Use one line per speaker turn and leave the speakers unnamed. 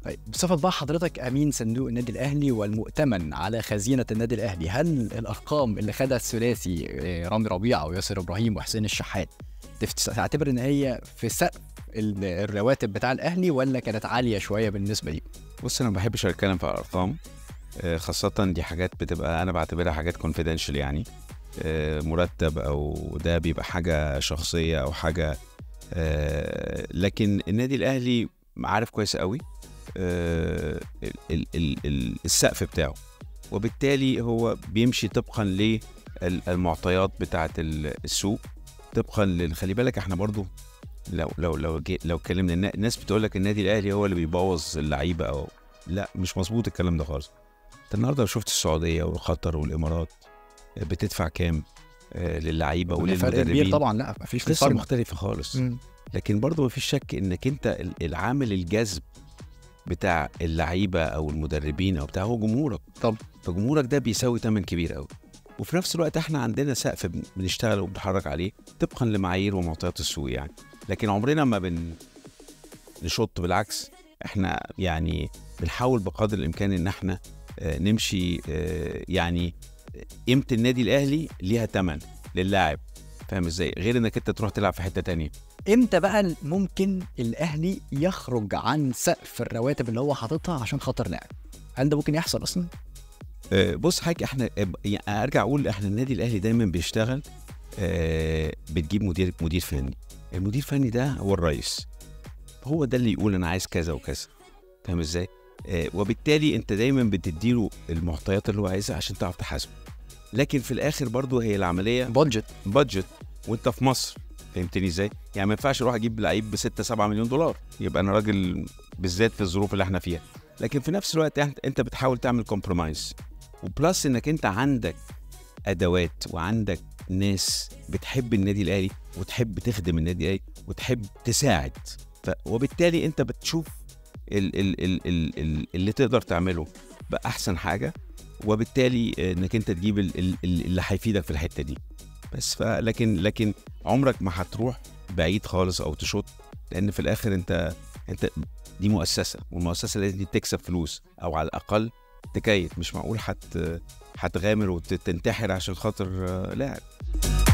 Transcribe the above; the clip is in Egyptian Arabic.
طيب بصفة بقى حضرتك أمين صندوق النادي الأهلي والمؤتمن على خزينة النادي الأهلي هل الأرقام اللي خدها الثلاثي آه، رامي ربيعة وياسر إبراهيم وحسين الشحات تفت- تعتبر إن هي في سقف ال- الرواتب بتاع الأهلي ولا كانت عالية شوية بالنسبة لي؟
بص انا ما بحبش اتكلم في الارقام آه، خاصة دي حاجات بتبقى انا بعتبرها حاجات كونفيدنشال يعني آه، مرتب او ده بيبقى حاجة شخصية او حاجة آه، لكن النادي الاهلي عارف كويس قوي آه، ال- ال- ال- ال- السقف بتاعه وبالتالي هو بيمشي طبقا للمعطيات بتاعة ال- السوق طبقا لل- خلي بالك احنا برضو لو لو لو جي- لو اتكلمنا النا- الناس بتقول لك النادي الاهلي هو اللي بيبوظ اللعيبه او لا مش مظبوط الكلام ده خالص انت النهارده لو شفت السعوديه وقطر والامارات بتدفع كام آه، للعيبه
فرق كبير
وللمدربين
طبعا لا مفيش
قصه
مقارنة.
مختلفه خالص
مم.
لكن برضه ما فيش شك انك انت ال- العامل الجذب بتاع اللعيبه او المدربين او بتاع هو جمهورك
طب.
فجمهورك ده بيساوي ثمن كبير قوي وفي نفس الوقت احنا عندنا سقف بن- بنشتغل وبنتحرك عليه طبقا لمعايير ومعطيات السوق يعني لكن عمرنا ما بن نشط بالعكس احنا يعني بنحاول بقدر الامكان ان احنا آه، نمشي آه، يعني قيمه النادي الاهلي ليها ثمن للاعب فاهم ازاي غير انك انت تروح تلعب في حته تانية
امتى بقى ممكن الأهلي يخرج عن سقف الرواتب اللي هو حاططها عشان خاطر لاعب؟ هل ده ممكن يحصل أصلا؟
آه، بص حضرتك احنا آه، يعني ارجع اقول احنا النادي الاهلي دايما بيشتغل آه، بتجيب مدير مدير فني المدير الفني ده هو الرئيس هو ده اللي يقول انا عايز كذا وكذا فاهم ازاي آه، وبالتالي انت دايما بتديله المعطيات اللي هو عايزها عشان تعرف تحاسبه لكن في الاخر برضو هي العمليه
بادجت
بادجت وانت في مصر فهمتني ازاي؟ يعني ما ينفعش اروح اجيب لعيب ب 6 7 مليون دولار يبقى انا راجل بالذات في الظروف اللي احنا فيها لكن في نفس الوقت انت انت بتحاول تعمل كومبرومايز وبلس انك انت عندك ادوات وعندك ناس بتحب النادي الاهلي وتحب تخدم النادي الاهلي وتحب تساعد ف... وبالتالي انت بتشوف ال... ال... ال... ال... ال... اللي تقدر تعمله باحسن حاجه وبالتالي انك انت تجيب ال... ال... ال- اللي هيفيدك في الحته دي بس ف... لكن لكن عمرك ما هتروح بعيد خالص او تشوط لان في الاخر انت انت دي مؤسسه والمؤسسه لازم دي تكسب فلوس او على الاقل تكيف مش معقول هت هتغامر وتنتحر عشان خاطر آه، لاعب